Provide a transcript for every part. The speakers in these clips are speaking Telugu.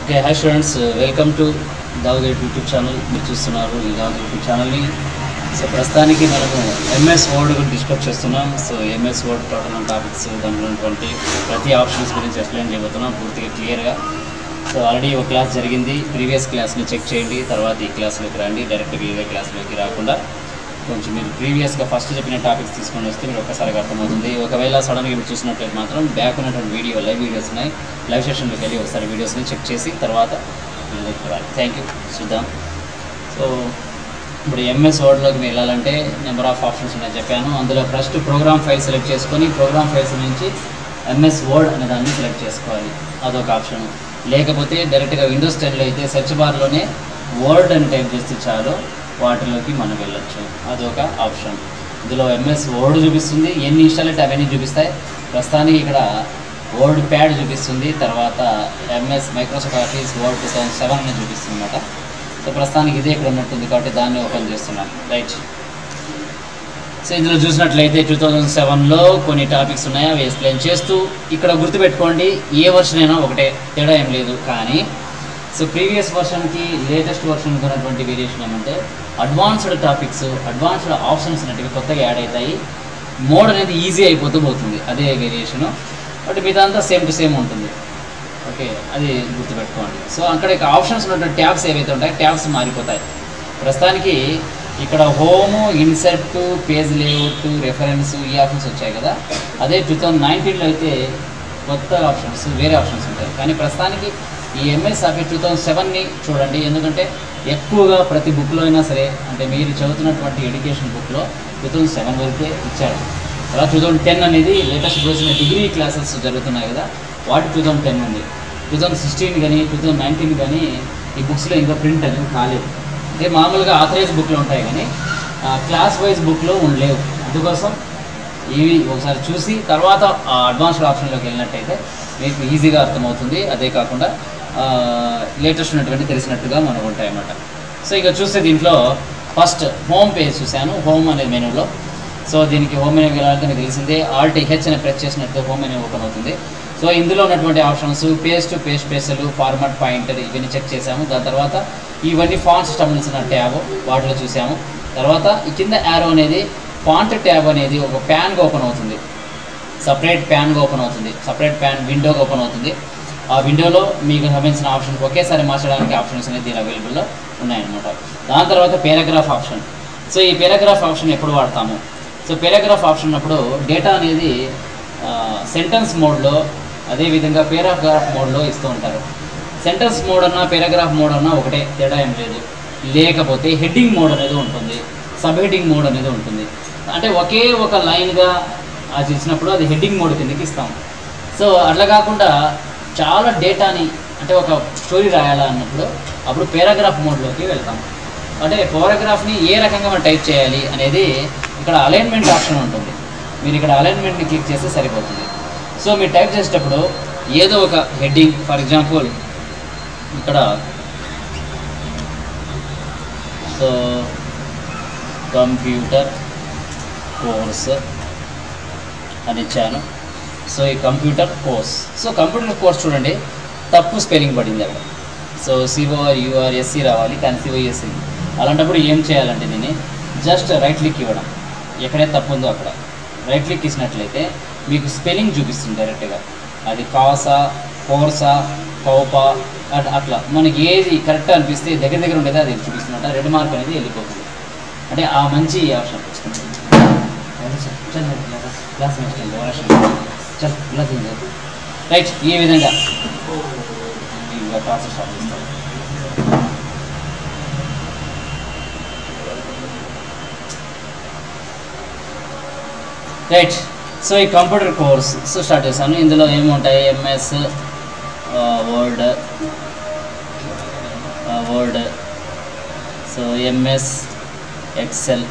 Okay hi students welcome to దావుగేట్ యూట్యూబ్ ఛానల్ మీరు చూస్తున్నారు ఈ దావుగేట్ యూట్యూబ్ ఛానల్ని సో ప్రస్తుతానికి మనము ఎంఎస్ వర్డ్ గురించి డిస్కస్ చేస్తున్నాం so MS word total topics దాంట్లో ఉన్నటువంటి ప్రతి ఆప్షన్స్ గురించి ఎక్స్ప్లెయిన్ చేయబోతున్నాం పూర్తిగా క్లియర్గా సో ఆల్రెడీ ఒక క్లాస్ జరిగింది ప్రీవియస్ క్లాస్ని చెక్ చేయండి తర్వాత ఈ క్లాస్లోకి రండి డైరెక్ట్గా ఇదే క్లాస్లోకి రాకుండా కొంచెం మీరు ప్రీవియస్గా ఫస్ట్ చెప్పిన టాపిక్స్ తీసుకొని వస్తే మీరు ఒక్కసారిగా అర్థమవుతుంది ఒకవేళ సడన్గా మీరు చూసినట్లయితే మాత్రం బ్యాక్ ఉన్నటువంటి వీడియో లైవ్ వీడియోస్ ఉన్నాయి లైవ్ సెషన్లోకి వెళ్ళి ఒకసారి వీడియోస్ని చెక్ చేసి తర్వాత థ్యాంక్ యూ చూద్దాం సో ఇప్పుడు ఎంఎస్ వర్డ్లోకి మీరు వెళ్ళాలంటే నెంబర్ ఆఫ్ ఆప్షన్స్ ఉన్నాయి చెప్పాను అందులో ఫస్ట్ ప్రోగ్రామ్ ఫైల్ సెలెక్ట్ చేసుకొని ప్రోగ్రామ్ ఫైల్స్ నుంచి ఎంఎస్ వర్డ్ అనే దాన్ని సెలెక్ట్ చేసుకోవాలి అదొక ఆప్షన్ లేకపోతే డైరెక్ట్గా విండోస్ టెన్లో అయితే సెర్చ్ బార్లోనే వర్డ్ అని టైప్ చేస్తే చాలు వాటిలోకి మనం వెళ్ళొచ్చు అదొక ఆప్షన్ ఇందులో ఎంఎస్ వర్డ్ చూపిస్తుంది ఎన్ని ఇన్స్టాల్ అయితే అవన్నీ చూపిస్తాయి ప్రస్తుతానికి ఇక్కడ వర్డ్ ప్యాడ్ చూపిస్తుంది తర్వాత MS Microsoft office word two thousand seven అని చూపిస్తుంది అనమాట సో ప్రస్తుతానికి ఇదే ఇక్కడ ఉన్నట్టుంది కాబట్టి దాన్ని ఓపెన్ చేస్తున్నాను రైట్ సో ఇందులో చూసినట్లయితే టూ థౌజండ్ సెవెన్లో కొన్ని టాపిక్స్ ఉన్నాయి అవి ఎక్స్ప్లెయిన్ చేస్తూ ఇక్కడ గుర్తుపెట్టుకోండి ఏ వర్షన్ అయినా ఒకటే తేడా ఏం లేదు కానీ సో ప్రీవియస్ వర్షన్కి లేటెస్ట్ వర్షన్కి ఉన్నటువంటి వేరియేషన్ ఏమంటే అడ్వాన్స్డ్ టాపిక్స్ అడ్వాన్స్డ్ ఆప్షన్స్ అనేటివి కొత్తగా యాడ్ అవుతాయి మోడ్ అనేది ఈజీ అయిపోతూ పోతుంది అదే వేరియేషను బట్ మిగతా సేమ్ టు సేమ్ ఉంటుంది ఓకే అది గుర్తుపెట్టుకోండి సో అక్కడ ఇక ఆప్షన్స్ ఉన్నటువంటి ట్యాబ్స్ ఏవైతే ఉంటాయో ట్యాబ్స్ మారిపోతాయి ప్రస్తుతానికి ఇక్కడ home insert page layout reference ఈ ఆప్షన్స్ వచ్చాయి కదా అదే టూ థౌజండ్ నైన్టీన్లో అయితే కొత్త ఆప్షన్స్ వేరే ఆప్షన్స్ ఉంటాయి కానీ ప్రస్తుతానికి ఈ ఎంఎస్ ఆఫీస్ టూ థౌజండ్ సెవెన్ని చూడండి ఎందుకంటే ఎక్కువగా ప్రతి బుక్లో అయినా సరే అంటే మీరు చదువుతున్నటువంటి ఎడ్యుకేషన్ బుక్లో టూ థౌజండ్ సెవెన్ వరకే ఇచ్చారు తర్వాత టూ థౌజండ్ టెన్ అనేది లేటెస్ట్ రోజున డిగ్రీ క్లాసెస్ జరుగుతున్నాయి కదా వాటి టూ థౌజండ్ టెన్ ఉంది టూ థౌజండ్ సిక్స్టీన్ కానీ టూ థౌజండ్ నైన్టీన్ కానీ ఈ బుక్స్లో ఇంకా ప్రింట్ అనేది కాలేదు అంటే మామూలుగా ఆథరైజ్ బుక్లో ఉంటాయి కానీ క్లాస్ వైజ్ బుక్లో ఉండలేవు అందుకోసం ఇవి ఒకసారి చూసి తర్వాత అడ్వాన్స్డ్ ఆప్షన్లోకి వెళ్ళినట్టయితే మీకు ఈజీగా అర్థమవుతుంది అదే కాకుండా లేటెస్ట్ ఉన్నటువంటి తెలిసినట్టుగా మనకు ఉంటాయి అన్నమాట సో ఇక చూస్తే దీంట్లో ఫస్ట్ హోమ్ పేజ్ చూశాను హోమ్ అనే మెనూలో సో దీనికి హోమ్ మెనూ వెళ్ళాలంటే మీకు తెలిసిందే ఆల్ట్ హెచ్ అని ప్రెస్ చేసినట్టు హోమ్ మెనూ ఓపెన్ అవుతుంది సో ఇందులో ఉన్నటువంటి ఆప్షన్స్ పేజ్ టు పేజ్ స్పేసలు ఫార్మాట్ పాయింటర్ ఇవన్నీ చెక్ చేసాము దాని తర్వాత ఇవన్నీ ఫాంట్స్ సంబంధించిన ట్యాబ్ వాటిలో చూసాము తర్వాత ఈ కింద యారో అనేది ఫాంట్ ట్యాబ్ అనేది ఒక ప్యాన్గా ఓపెన్ అవుతుంది సపరేట్ ప్యాన్గా ఓపెన్ అవుతుంది సపరేట్ ప్యాన్ విండోగా ఓపెన్ అవుతుంది ఆ విండోలో మీకు సంబంధించిన ఆప్షన్ ఒకేసారి మార్చడానికి ఆప్షన్స్ అనేది దీని అవైలబుల్లో ఉన్నాయన్నమాట దాని తర్వాత పేరాగ్రాఫ్ ఆప్షన్ సో ఈ పేరాగ్రాఫ్ ఆప్షన్ ఎప్పుడు వాడతాము సో పేరాగ్రాఫ్ ఆప్షన్ ఉన్నప్పుడు డేటా అనేది సెంటెన్స్ మోడ్లో అదేవిధంగా పేరాగ్రాఫ్ మోడ్లో ఇస్తూ ఉంటారు సెంటెన్స్ మోడ్ అన్నా పేరాగ్రాఫ్ మోడ్ అన్నా ఒకటే తేడా ఏం లేదు లేకపోతే హెడ్డింగ్ మోడ్ అనేది ఉంటుంది సబ్ హెడ్డింగ్ మోడ్ అనేది ఉంటుంది అంటే ఒకే ఒక లైన్గా అది ఇచ్చినప్పుడు అది హెడ్డింగ్ మోడ్ కిందకి ఇస్తాం సో అట్లా కాకుండా చాలా డేటాని అంటే ఒక స్టోరీ రాయాలా అన్నప్పుడు అప్పుడు పేరాగ్రాఫ్ మోడ్లోకి వెళ్తాం అంటే పారాగ్రాఫ్ని ఏ రకంగా మనం టైప్ చేయాలి అనేది ఇక్కడ అలైన్మెంట్ ఆప్షన్ ఉంటుంది మీరు ఇక్కడ అలైన్మెంట్ని క్లిక్ చేస్తే సరిపోతుంది సో మీరు టైప్ చేసేటప్పుడు ఏదో ఒక హెడ్డింగ్ ఫర్ ఎగ్జాంపుల్ ఇక్కడ సో కంప్యూటర్ కోర్స్ అని ఇచ్చాను సో ఈ computer course so computer course చూడండి తప్పు స్పెల్లింగ్ పడింది అక్కడ సో సిఓఆర్ యూఆర్ ఎస్సీ రావాలి కానీ సిఓఎస్సి అలాంటప్పుడు ఏం చేయాలంటే దీన్ని జస్ట్ రైట్ క్లిక్ ఇవ్వడం ఎక్కడైతే తప్పు ఉందో అక్కడ రైట్ క్లిక్ ఇచ్చినట్లయితే మీకు స్పెల్లింగ్ చూపిస్తుంది డైరెక్ట్గా అది కాసా కోర్సా కౌపా అట్ అట్లా మనకి ఏది కరెక్ట్ అనిపిస్తే దగ్గర దగ్గర ఉండేది అది చూపిస్తున్నట్ట రెడ్ మార్క్ అనేది వెళ్ళిపోతుంది అంటే ఆ మంచి ఆప్షన్ రైట్ ఈ విధంగా ప్రాసెస్ స్టార్ట్ చేస్తాం రైట్ సో ఈ కంప్యూటర్ కోర్స్ సో స్టార్ట్ చేశాను ఇందులో ఏముంటాయి MS word word so MS excel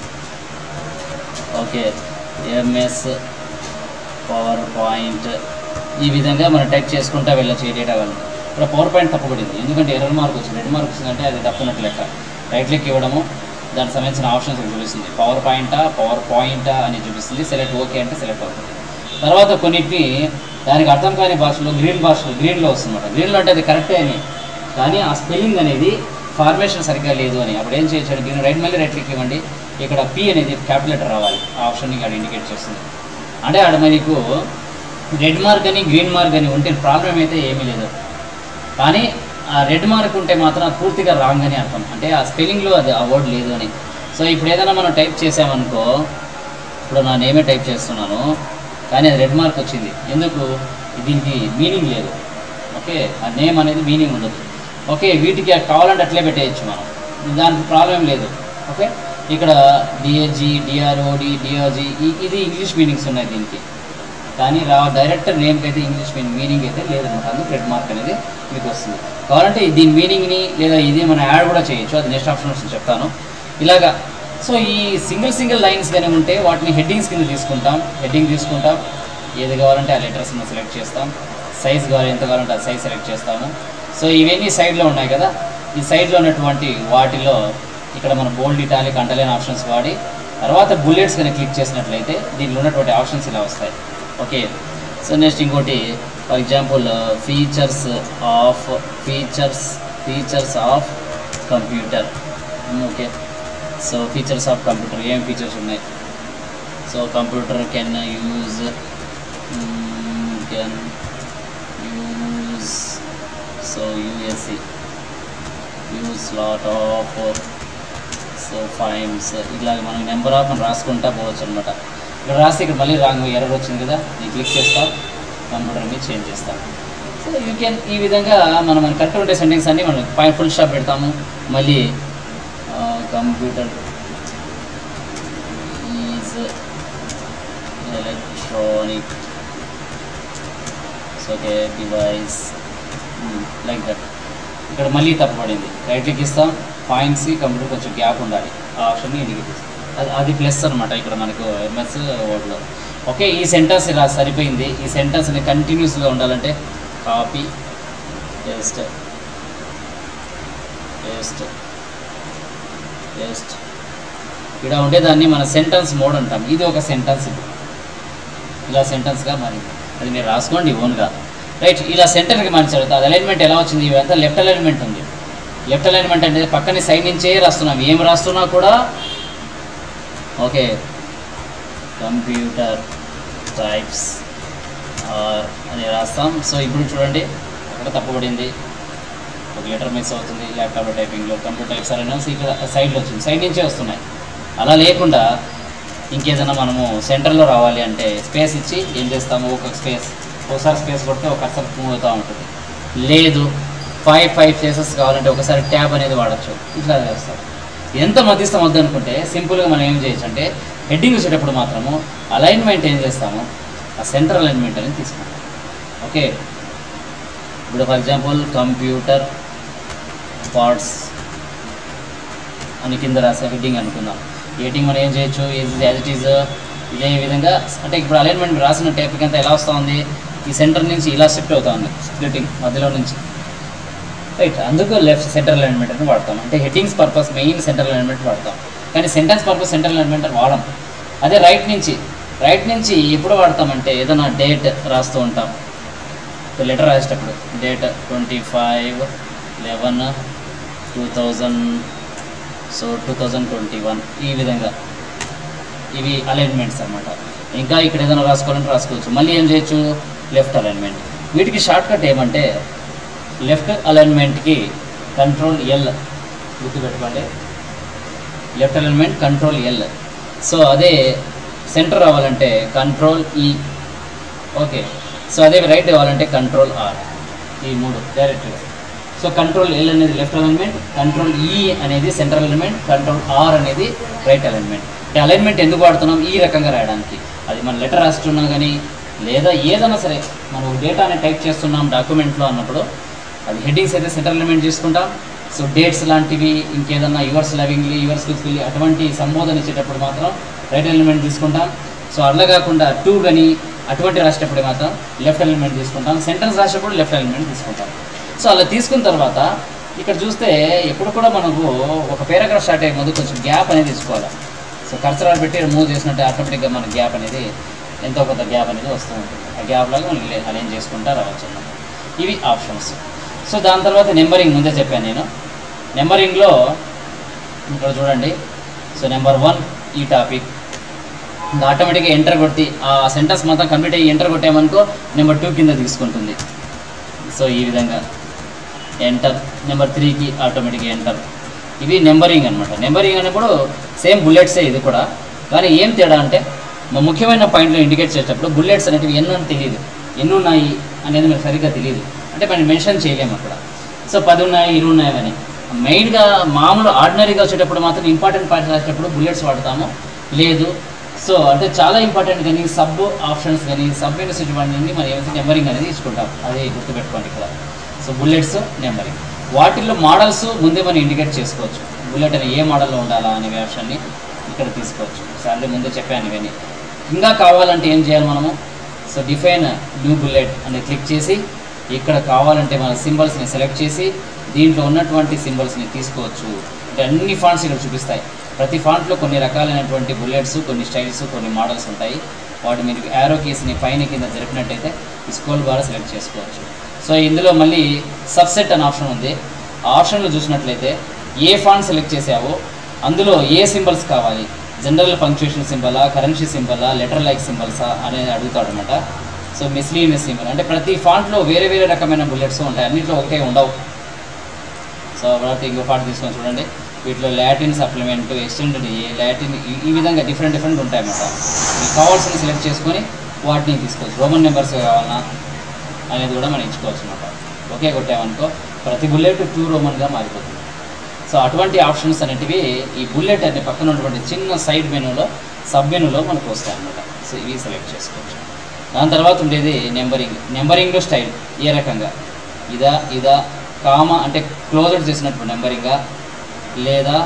okay MS PowerPoint ఈ విధంగా మనం టైప్ చేసుకుంటా వెళ్ళచ్చు ఈ డేటా వాళ్ళు ఇక్కడ పవర్ పాయింట్ తప్పబడింది ఎందుకంటే ఎర్రర్ మార్క్ వచ్చింది రెడ్ మార్క్ వచ్చిందంటే అది తప్పున్నట్టు లెక్క రైట్ క్లిక్ ఇవ్వడము దానికి సంబంధించిన ఆప్షన్స్ ఇక్కడ చూపిస్తుంది పవర్ పాయింటా పవర్ పాయింటా అని చూపిస్తుంది సెలెక్ట్ ఓకే అంటే సెలెక్ట్ అవుతుంది తర్వాత కొన్నిటిని దానికి అర్థం కాని భాషలో గ్రీన్ భాషలో గ్రీన్లో వస్తుందన్నమాట గ్రీన్లో అంటే అది కరెక్టే అని కానీ ఆ స్పెల్లింగ్ అనేది ఫార్మేషన్ సరిగ్గా లేదు అని అప్పుడు ఏం చేయొచ్చు గ్రీన్ రైట్ మళ్ళీ రైట్ క్లిక్ ఇవ్వండి ఇక్కడ పి అనేది క్యాపిటల్ రావాలి ఆ ఆప్షన్ ఇక్కడ ఇండికేట్ చేస్తుంది అంటే ఆడ మీకు రెడ్ మార్క్ అని గ్రీన్ మార్క్ అని ఉంటే ప్రాబ్లం అయితే ఏమీ లేదు కానీ ఆ రెడ్ మార్క్ ఉంటే మాత్రం అది పూర్తిగా రాంగ్ అని అర్థం అంటే ఆ స్పెల్లింగ్లో అది ఆ వర్డ్ లేదు అని సో ఇప్పుడు ఏదైనా మనం టైప్ చేసామనుకో ఇప్పుడు నా నేమే టైప్ చేస్తున్నాను కానీ అది రెడ్ మార్క్ వచ్చింది ఎందుకు దీనికి మీనింగ్ లేదు ఓకే ఆ నేమ్ అనేది మీనింగ్ ఉండదు ఓకే వీటికి అది కావాలంటే అట్లే పెట్టేయచ్చు మనం దానికి ప్రాబ్లం లేదు ఓకే ఇక్కడ డిఏజీ డిఆర్ఓడి డిఆర్జీ ఇది ఇంగ్లీష్ మీనింగ్స్ ఉన్నాయి దీనికి కానీ రా డైరెక్ట్ నేమ్కి అయితే ఇంగ్లీష్ మీనింగ్ మీనింగ్ అయితే లేదనమాట అందుకు రెడ్ మార్క్ అనేది మీకు వస్తుంది కావాలంటే దీని మీనింగ్ని లేదా ఇది మనం యాడ్ కూడా చేయొచ్చు అది నెక్స్ట్ ఆప్షన్ వస్తుంది చెప్తాను ఇలాగా సో ఈ సింగిల్ సింగిల్ లైన్స్ కానీ ఉంటే వాటిని హెడ్డింగ్స్ కింద తీసుకుంటాం హెడ్డింగ్ తీసుకుంటాం ఏది కావాలంటే ఆ లెటర్స్ సెలెక్ట్ చేస్తాం సైజ్ కావాలి ఎంత కావాలంటే ఆ సైజ్ సెలెక్ట్ చేస్తాము సో ఇవన్నీ సైడ్లో ఉన్నాయి కదా ఈ సైడ్లో ఉన్నటువంటి వాటిలో ఇక్కడ మన బోల్డ్ ఇటాలిక్ అంటలేని ఆప్షన్స్ వాడి తర్వాత బుల్లెట్స్ కనుక క్లిక్ చేసినట్లయితే దీంట్లో ఉన్నటువంటి ఆప్షన్స్ ఇలా వస్తాయి ఓకే సో నెక్స్ట్ ఇంకోటి for example features of features features of computer okay so features of computer ఏం ఫీచర్స్ ఉన్నాయి so computer can use can use so USC use lot of so ఫైమ్స్ ఇట్లా మనం నెంబర్ ఆఫ్ మనం రాసుకుంటా పోవచ్చు అనమాట ఇక్కడ రాస్తే ఇక్కడ మళ్ళీ రాంగ్ ఎర్రర్ వచ్చింది కదా ఇది క్లిక్ చేస్తాం కంప్యూటర్ మీద చేంజ్ చేస్తాం సో యూ కెన్ ఈ విధంగా మనం మన కరెక్ట్ ఉండే సెంటెన్స్ అన్ని మనం పైన ఫుల్ స్టాప్ పెడతాము మళ్ళీ computer is electronic okay device like that ఇక్కడ మళ్ళీ తప్పబడింది రైట్ క్లిక్ ఇస్తాం పాయింట్స్ కంప్యూటర్ కొంచెం గ్యాప్ ఉండాలి ఆ ఆప్షన్ని ఇండికేట్ చేస్తాం అది అది ప్లస్ అనమాట ఇక్కడ మనకు ఎంఎస్ వర్డ్లో ఓకే ఈ సెంటెన్స్ ఇలా సరిపోయింది ఈ సెంటెన్స్ని కంటిన్యూస్గా ఉండాలంటే కాపీ పేస్ట్ పేస్ట్ పేస్ట్ ఇక్కడ ఉండేదాన్ని మన సెంటెన్స్ మోడ్ అంటాం ఇది ఒక సెంటెన్స్ ఇది ఇలా సెంటెన్స్గా మారింది అది మీరు రాసుకోండి ఓన్గా రైట్ ఇలా సెంటర్కి మార్చారు అది అలైన్మెంట్ ఎలా వచ్చింది ఇవంతా లెఫ్ట్ అలైన్మెంట్ ఉంది లెఫ్ట్ అలైన్మెంట్ అంటే పక్కనే సైడ్ నుంచే రాస్తున్నాం ఏం రాస్తున్నా కూడా ఓకే కంప్యూటర్ టైప్స్ ఆర్ అని రాస్తాం సో ఇప్పుడు చూడండి అక్కడ తప్పబడింది ఒక లెటర్ మిస్ అవుతుంది ల్యాప్టాప్లో టైపింగ్లో కంప్యూటర్ టైప్స్ అయినా ఇక్కడ సైడ్లో వచ్చింది సైడ్ నుంచే వస్తున్నాయి అలా లేకుండా ఇంకేదైనా మనము సెంటర్లో రావాలి అంటే స్పేస్ ఇచ్చి ఏం చేస్తాము ఒక స్పేస్ ఒకసారి స్పేస్ కొడితే ఒక కర్సర్ మూవ్ అవుతూ ఉంటుంది లేదు ఫైవ్ ఫైవ్ స్పేసెస్ కావాలంటే ఒకసారి ట్యాబ్ అనేది వాడచ్చు ఇట్లా చేస్తాం ఎంత మధ్యస్థం వద్దు అనుకుంటే సింపుల్గా మనం ఏం చేయొచ్చు అంటే హెడ్డింగ్ వచ్చేటప్పుడు మాత్రము అలైన్మెంట్ ఏం చేస్తాము ఆ సెంటర్ అలైన్మెంట్ అనేది తీసుకుంటాం ఓకే ఇప్పుడు ఫర్ ఎగ్జాంపుల్ కంప్యూటర్ పార్ట్స్ అని కింద రాసే హెడ్డింగ్ అనుకుందాం హెడ్డింగ్ మనం ఏం చేయొచ్చు యాజ్ ఇట్ ఈజ్ ఇదే విధంగా అంటే ఇప్పుడు అలైన్మెంట్ రాసిన టైప్ అంతా ఎలా వస్తూ ఉంది ఈ సెంటర్ నుంచి ఇలా షిఫ్ట్ అవుతా ఉంది స్ప్లిటింగ్ మధ్యలో నుంచి రైట్ అందుకు లెఫ్ట్ సెంటర్ అలైన్మెంట్ అని వాడతాం అంటే headings purpose main center alignment వాడతాం కానీ సెంటెన్స్ పర్పస్ సెంటర్ అలైన్మెంట్ అని వాడం అదే రైట్ నుంచి రైట్ నుంచి ఎప్పుడు వాడతామంటే ఏదైనా డేట్ రాస్తూ ఉంటాం లెటర్ రాసేటప్పుడు date twenty five eleven two thousand so two thousand twenty one ఈ విధంగా ఇవి అలైన్మెంట్స్ అన్నమాట ఇంకా ఇక్కడ ఏదైనా రాసుకోవాలంటే రాసుకోవచ్చు మళ్ళీ ఏం చేయొచ్చు లెఫ్ట్ అలైన్మెంట్ వీటికి షార్ట్ కట్ ఏమంటే లెఫ్ట్ అలైన్మెంట్కి కంట్రోల్ ఎల్ గుర్తుపెట్టుకోండి left alignment control L so అదే సెంటర్ రావాలంటే కంట్రోల్ ఈ ఓకే సో అదే రైట్ కావాలంటే కంట్రోల్ ఆర్ ఈ మూడు డైరెక్ట్గా సో కంట్రోల్ ఎల్ అనేది లెఫ్ట్ అలైన్మెంట్ కంట్రోల్ ఈ అనేది సెంట్రల్ అలైన్మెంట్ కంట్రోల్ ఆర్ అనేది రైట్ అలైన్మెంట్ ఈ అలైన్మెంట్ ఎందుకు వాడుతున్నాం ఈ రకంగా రాయడానికి అది మన లెటర్ రాస్తున్నా కానీ లేదా ఏదైనా సరే మనం డేటాని టైప్ చేస్తున్నాం డాక్యుమెంట్లో అన్నప్పుడు అది హెడ్డింగ్స్ అయితే సెంట్రల్ ఎలిమెంట్ తీసుకుంటాం సో డేట్స్ లాంటివి ఇంకేదన్నా యువర్స్ లవింగ్లీ యువర్స్ విత్లీ అటువంటి సంబోధన ఇచ్చేటప్పుడు మాత్రం రైట్ ఎలిమెంట్ తీసుకుంటాం సో అట్లా కాకుండా టూ కానీ అటువంటి రాసేటప్పుడు మాత్రం లెఫ్ట్ ఎలిమెంట్ తీసుకుంటాం సెంటెన్స్ రాసేటప్పుడు లెఫ్ట్ ఎలిమెంట్ తీసుకుంటాం సో అలా తీసుకున్న తర్వాత ఇక్కడ చూస్తే ఎప్పుడు కూడా మనకు ఒక పేరాగ్రాఫ్ స్టార్ట్ అయ్యే ముందు కొంచెం గ్యాప్ అనేది తీసుకోవాలి సో కర్సరాలు పెట్టి మూవ్ చేసినట్టు ఆటోమేటిక్గా మన గ్యాప్ అనేది ఎంతో కొంత గ్యాప్ అనేది వస్తూ ఉంటుంది ఆ గ్యాప్ లాగా మనం అరేంజ్ చేసుకుంటా రావచ్చు అన్నమాట ఇవి ఆప్షన్స్ సో దాని తర్వాత నెంబరింగ్ ముందే చెప్పాను నేను నెంబరింగ్లో ఇక్కడ చూడండి సో నెంబర్ వన్ ఈ టాపిక్ ఇంకా ఆటోమేటిక్గా ఎంటర్ కొట్టి ఆ సెంటెన్స్ మొత్తం కంప్లీట్ అయ్యి ఎంటర్ కొట్టామనుకో నెంబర్ టూ కింద తీసుకుంటుంది సో ఈ విధంగా ఎంటర్ నెంబర్ త్రీకి ఆటోమేటిక్గా ఎంటర్ ఇవి నెంబరింగ్ అనమాట నెంబరింగ్ అనేప్పుడు సేమ్ బుల్లెట్సే ఇది కూడా కానీ ఏం తేడా అంటే మా ముఖ్యమైన పాయింట్లో ఇండికేట్ చేసేటప్పుడు బుల్లెట్స్ అనేటివి ఎన్ని అని తెలియదు ఎన్ని ఉన్నాయి అనేది మనకు సరిగ్గా తెలియదు అంటే మనం మెన్షన్ చేయలేము అక్కడ సో పది ఉన్నాయి ఇరవై ఉన్నాయి అని మెయిన్గా మామూలు ఆర్డినరీగా వచ్చేటప్పుడు మాత్రం ఇంపార్టెంట్ పాయింట్స్ రాసేటప్పుడు బుల్లెట్స్ వాడతాము లేదు సో అంటే చాలా ఇంపార్టెంట్ కానీ సబ్ ఆప్షన్స్ కానీ సబ్ యూనివర్సిటీ వాడిని మనం ఏమైతే నెంబరింగ్ అనేది తీసుకుంటాం అది గుర్తుపెట్టుకోండి ఇక్కడ సో బుల్లెట్స్ నెంబరింగ్ వాటిల్లో మోడల్స్ ముందే మనం ఇండికేట్ చేసుకోవచ్చు బుల్లెట్ అని ఏ మోడల్లో ఉండాలా అనే విషయాన్ని ఇక్కడ తీసుకోవచ్చు సార్లే ముందే చెప్పాను ఇవన్నీ ఇంకా కావాలంటే ఏం చేయాలి మనము సో డిఫైన్ న్యూ బుల్లెట్ అని క్లిక్ చేసి ఇక్కడ కావాలంటే మన సింబల్స్ని సెలెక్ట్ చేసి దీంట్లో ఉన్నటువంటి సింబల్స్ని తీసుకోవచ్చు అంటే అన్ని ఫాంట్స్ ఇక్కడ చూపిస్తాయి ప్రతి ఫాంట్లో కొన్ని రకాలైనటువంటి బుల్లెట్స్ కొన్ని స్టైల్స్ కొన్ని మోడల్స్ ఉంటాయి వాటి మీరు యారో కీస్ని పైన కింద జరిపినట్టయితే ఈ స్క్రోల్ ద్వారా సెలెక్ట్ చేసుకోవచ్చు సో ఇందులో మళ్ళీ సబ్సెట్ అనే ఆప్షన్ ఉంది ఆ ఆప్షన్లో చూసినట్లయితే ఏ ఫాంట్ సెలెక్ట్ చేసావో అందులో ఏ సింబల్స్ కావాలి జనరల్ పంక్చుయేషన్ సింబలా కరెన్సీ సింబలా లెటర్ లైక్ సింబల్సా అనేది అడుగుతాడు అనమాట సో మిస్లీనియస్ సింబల్ అంటే ప్రతి ఫాంట్లో వేరే వేరే రకమైన బుల్లెట్స్ ఉంటాయి అన్నింటిలో ఒకటే ఉండవు సో కాబట్టి ఇంకో పాట తీసుకొని చూడండి వీటిలో Latin supplement extended A Latin ఈ- ఈ విధంగా డిఫరెంట్ డిఫరెంట్ ఉంటాయన్నమాట మీకు కావాల్సిన సెలెక్ట్ చేసుకొని వాటిని తీసుకోవచ్చు రోమన్ నెంబర్స్ కావాలన్నా అనేది కూడా మనం ఎంచుకోవచ్చు అనమాట ఒకే కొట్టామనుకో ప్రతి బుల్లెట్ టూ రోమన్గా మారిపోతుంది సో అటువంటి ఆప్షన్స్ అనేటివి ఈ బుల్లెట్ అనే పక్కన ఉన్నటువంటి చిన్న సైడ్ మెనూలో సబ్ మెనూలో మనకు వస్తాయి అన్నమాట సో ఇవి సెలెక్ట్ చేసుకోవచ్చు దాని తర్వాత ఉండేది నెంబరింగ్ నెంబరింగ్లో స్టైల్ ఏ రకంగా ఇదా ఇదా కామ అంటే క్లోజర్ చేసినప్పుడు నెంబరింగా లేదా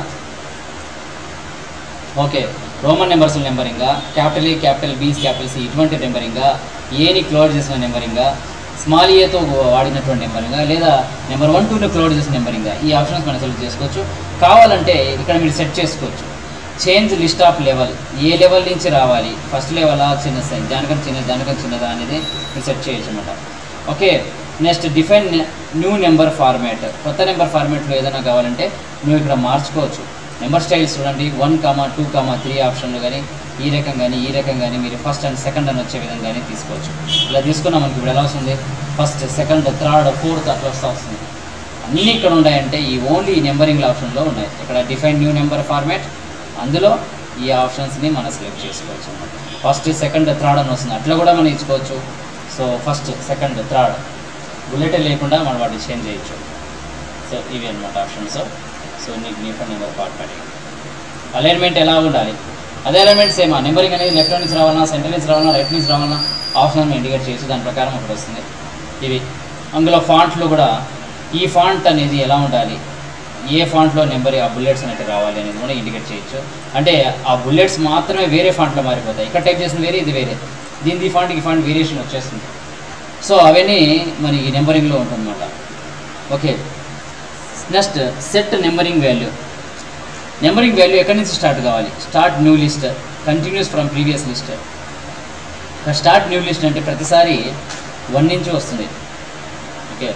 ఓకే రోమన్ నెంబర్స్ నెంబరింగా capital A capital B's capital C ఇటువంటి నెంబరింగా ఏని క్లోజ్ చేసిన నెంబరింగా స్మాల్ ఏతో వాడినటువంటి నెంబరింగా లేదా నెంబర్ వన్ టూలో క్లోజ్ చేసిన నెంబరింగా ఈ ఆప్షన్స్ మనం సెలెక్ట్ చేసుకోవచ్చు కావాలంటే ఇక్కడ మీరు సెట్ చేసుకోవచ్చు చేంజ్ లిస్ట్ ఆఫ్ లెవెల్ ఏ లెవెల్ నుంచి రావాలి ఫస్ట్ లెవెలా చిన్న సైజ్ దానికన్నా చిన్నది దానికన్నా చిన్నదా అనేది మీరు సెట్ చేయొచ్చు అనమాట okay next define new number format కొత్త నెంబర్ ఫార్మాట్లో ఏదైనా కావాలంటే నువ్వు ఇక్కడ మార్చుకోవచ్చు నెంబర్ స్టైల్స్ చూడండి one comma two comma three ఆప్షన్లు కానీ ఈ రకం కానీ ఈ రకం కానీ మీరు ఫస్ట్ అండ్ సెకండ్ అని వచ్చే విధంగా కానీ తీసుకోవచ్చు ఇలా తీసుకున్నాం మనకి ఇప్పుడు ఎలా వస్తుంది ఫస్ట్ సెకండ్ థర్డ్ ఫోర్త్ అట్లా వస్తూ వస్తుంది అన్నీ ఇక్కడ ఉన్నాయంటే ఈ ఓన్లీ ఈ నెంబరింగ్ ఆప్షన్లో ఉన్నాయి ఇక్కడ డిఫైన్ న్యూ నెంబర్ ఫార్మాట్ అందులో ఈ ఆప్షన్స్ని మనం సెలెక్ట్ చేసుకోవచ్చు అన్నమాట ఫస్ట్ సెకండ్ థర్డ్ అని వస్తుంది అట్లా కూడా మనం ఇచ్చుకోవచ్చు so first second third bullet లేకుండా మనం వాటిని చేంజ్ చేయొచ్చు సో ఇవి అనమాట ఆప్షన్స్ సో నీకు నీ ఫోన్ నెంబర్ ఫార్మాట్ అలైన్మెంట్ ఎలా ఉండాలి అదే అలైన్మెంట్ సేమ్ ఆ నెంబరింగ్ అనేది లెఫ్ట్ నుంచి రావాలన్నా సెంటర్ నుంచి రావాలన్నా రైట్ నుంచి రావాలన్నా ఆప్షన్ ఇండికేట్ చేయొచ్చు దాని ప్రకారం ఒకటి వస్తుంది ఇవి అందులో ఫాంట్లు కూడా ఈ ఫాంట్ అనేది ఎలా ఉండాలి ఏ ఫాంట్లో నెంబర్ ఆ బుల్లెట్స్ అనేవి రావాలి అనేది కూడా ఇండికేట్ చేయొచ్చు అంటే ఆ బుల్లెట్స్ మాత్రమే వేరే ఫాంట్లో మారిపోతాయి ఇక్కడ టైప్ చేసిన వేరే ఇది వేరే దీని ఈ ఫాంట్ ఈ ఫాంట్ వేరియేషన్ వచ్చేస్తుంది సో అవన్నీ మరి ఈ నెంబరింగ్లో ఉంటుందన్నమాట okay next set numbering value numbering value ఎక్కడి నుంచి స్టార్ట్ కావాలి start new list continues from previous list start new list అంటే ప్రతిసారి వన్ నుంచి వస్తుంది ఓకే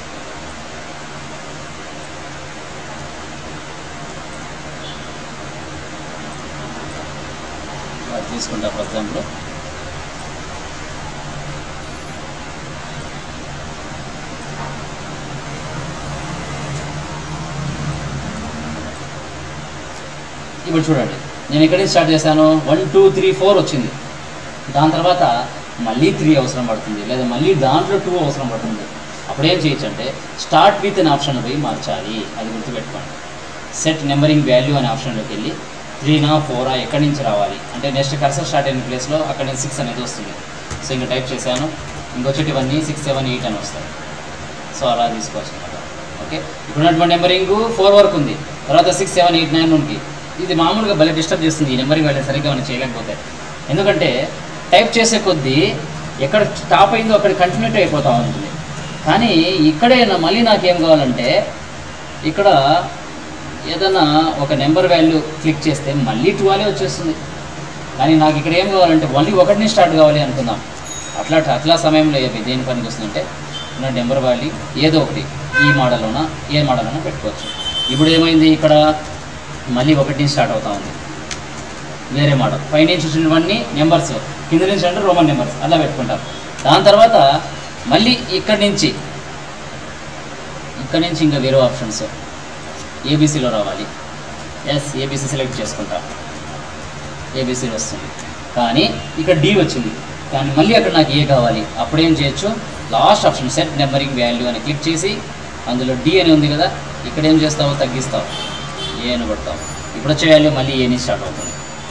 అది తీసుకుంటా ఫర్ ఎగ్జాంపుల్ ఇప్పుడు చూడండి నేను ఎక్కడి నుంచి స్టార్ట్ చేశాను వన్ టూ త్రీ ఫోర్ వచ్చింది దాని తర్వాత మళ్ళీ త్రీ అవసరం పడుతుంది లేదా మళ్ళీ దాంట్లో టూ అవసరం పడుతుంది అప్పుడు ఏం చేయొచ్చు అంటే స్టార్ట్ విత్ అనే ఆప్షన్ పోయి మార్చాలి అది గుర్తుపెట్టుకోండి సెట్ నెంబరింగ్ వాల్యూ అనే ఆప్షన్లోకి వెళ్ళి త్రీనా ఫోరా ఎక్కడి నుంచి రావాలి అంటే నెక్స్ట్ కర్సర్ స్టార్ట్ అయిన ప్లేస్లో అక్కడ నుంచి సిక్స్ అనేది వస్తుంది సో ఇంకా టైప్ చేశాను ఇంకొచ్చేటివన్నీ సిక్స్ సెవెన్ ఎయిట్ అని వస్తాయి సో అలా తీసుకోవచ్చు అనమాట ఓకే ఇప్పుడు ఉన్నటువంటి నెంబరింగ్ ఫోర్ వరకు ఉంది తర్వాత సిక్స్ సెవెన్ ఎయిట్ నైన్ ఉంది ఇది మామూలుగా భలే డిస్టర్బ్ చేస్తుంది ఈ నెంబరింగ్ వెళ్ళి సరిగ్గా మనం చేయలేకపోతే ఎందుకంటే టైప్ చేసే కొద్దీ ఎక్కడ స్టాప్ అయిందో అక్కడ కంటిన్యూటీ అయిపోతూ ఉంటుంది కానీ ఇక్కడే నా- మళ్ళీ నాకేం కావాలంటే ఇక్కడ ఏదైనా ఒక నెంబర్ వాల్యూ క్లిక్ చేస్తే మళ్ళీ ట్వెల్వ్ వచ్చేస్తుంది కానీ నాకు ఇక్కడ ఏం కావాలంటే మళ్ళీ ఒకటి నుంచి స్టార్ట్ కావాలి అనుకుందాం అట్లా అట్లా సమయంలో ఏవి దేని పనికి వస్తుందంటే నా నెంబర్ వాడి ఏదో ఒకటి ఈ మోడల్లోన ఏ మోడల్లోన పెట్టుకోవచ్చు ఇప్పుడు ఏమైంది ఇక్కడ మళ్ళీ ఒకటి నుంచి స్టార్ట్ అవుతా ఉంది వేరే మోడల్ పై నుంచి వచ్చినవన్నీ నెంబర్స్ కింద నుంచి అంటే రోమన్ నెంబర్స్ అలా పెట్టుకుంటారు దాని తర్వాత మళ్ళీ ఇక్కడి నుంచి ఇక్కడి నుంచి ఇంకా వేరే ఆప్షన్స్ ఏబీసీలో రావాలి ఎస్ ఏబీసీ సెలెక్ట్ చేసుకుంటాం ఏబీసీ వస్తుంది కానీ ఇక్కడ డి వచ్చింది కానీ మళ్ళీ అక్కడ నాకు ఏ కావాలి అప్పుడేం చేయొచ్చు last option set numbering value అని క్లిక్ చేసి అందులో డి అని ఉంది కదా ఇక్కడ ఏం చేస్తావు తగ్గిస్తావు ఏ అని పడతావు ఇప్పుడు వచ్చే వాల్యూ మళ్ళీ ఏ నుంచి స్టార్ట్ అవుతుంది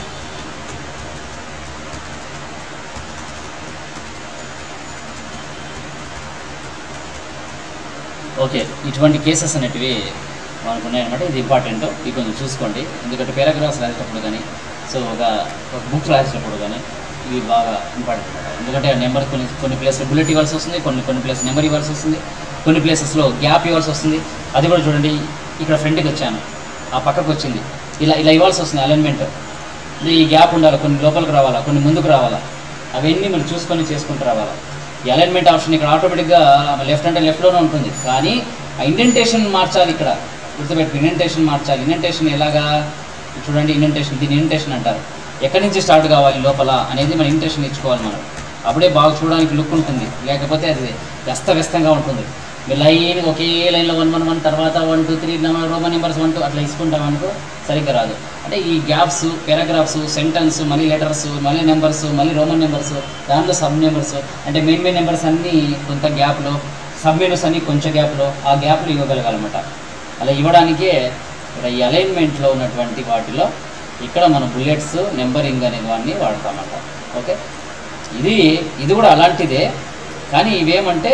ఓకే ఇటువంటి కేసెస్ అనేటివి మనకు ఉన్నాయన్నమాట ఇది ఇంపార్టెంట్ ఇది కొంచెం చూసుకోండి ఎందుకంటే పారాగ్రాఫ్స్ రాసేటప్పుడు కానీ సో ఒక ఒక బుక్ రాసేటప్పుడు కానీ ఇవి బాగా ఇంపార్టెంట్ అనమాట ఎందుకంటే ఆ నెంబర్ కొన్ని కొన్ని ప్లేస్లో బుల్లెట్ ఇవ్వాల్సి వస్తుంది కొన్ని కొన్ని ప్లేస్ నెంబర్ ఇవ్వాల్సి వస్తుంది కొన్ని ప్లేసెస్లో గ్యాప్ ఇవ్వాల్సి వస్తుంది అది కూడా చూడండి ఇక్కడ ఫ్రంట్కి వచ్చాను ఆ పక్కకు వచ్చింది ఇలా ఇలా ఇవ్వాల్సి వస్తుంది అలైన్మెంట్ ఈ గ్యాప్ ఉండాలి కొన్ని లోపలికి రావాలా కొన్ని ముందుకు రావాలా అవన్నీ మనం చూసుకొని చేసుకుంటూ రావాలా ఈ అలైన్మెంట్ ఆప్షన్ ఇక్కడ ఆటోమేటిక్గా లెఫ్ట్ అంటే లెఫ్ట్లోనే ఉంటుంది కానీ ఆ ఇండెంటేషన్ మార్చాలి ఇక్కడ గుర్తుపెట్టు ఇండెంటేషన్ మార్చాలి ఇండెంటేషన్ ఎలాగా చూడండి ఇండెంటేషన్ దీన్ని ఇండెంటేషన్ అంటారు ఎక్కడి నుంచి స్టార్ట్ కావాలి లోపల అనేది మనం ఇండెంటేషన్ ఇచ్చుకోవాలి మనం అప్పుడే బాగా చూడడానికి లుక్ ఉంటుంది లేకపోతే అది వ్యస్తవ్యస్తంగా ఉంటుంది మీరు లైన్ ఒకే లైన్లో వన్ వన్ వన్ తర్వాత one two three number roman numbers one two అట్లా ఇసుకుంటాం అనుకో సరిగ్గా రాదు అంటే ఈ గ్యాప్స్ పారాగ్రాఫ్స్ సెంటెన్స్ మళ్ళీ లెటర్స్ మళ్ళీ నెంబర్స్ మళ్ళీ రోమన్ నెంబర్స్ దాంట్లో సబ్ నెంబర్స్ అంటే మెయిన్ మెయిన్ నెంబర్స్ అన్నీ కొంత గ్యాప్లో సబ్ మెనూస్ అన్నీ కొంచెం గ్యాప్లో ఆ గ్యాప్లు ఇవ్వగలగాలన్నమాట అలా ఇవ్వడానికే ఇక్కడ ఈ అలైన్మెంట్లో ఉన్నటువంటి వాటిలో ఇక్కడ మనం బుల్లెట్స్ నెంబరింగ్ అనే వాడిని వాడతామన్నమాట ఓకే ఇది ఇది కూడా అలాంటిదే కానీ ఇవేమంటే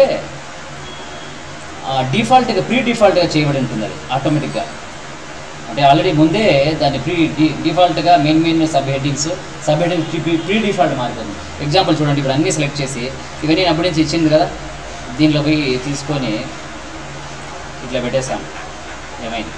డిఫాల్ట్గా ప్రీ డిఫాల్ట్గా చేయబడి ఉంటుంది అది ఆటోమేటిక్గా అంటే ఆల్రెడీ ముందే దాన్ని ప్రీ డి డిఫాల్ట్గా main main sub headings sub heading pre pre default మారుతుంది ఎగ్జాంపుల్ చూడండి ఇప్పుడు అన్నీ సెలెక్ట్ చేసి ఇవన్నీ నేను అప్పటి నుంచి ఇచ్చింది కదా దీనిలో పోయి తీసుకొని ఇట్లా పెట్టేశాం ఏమైంది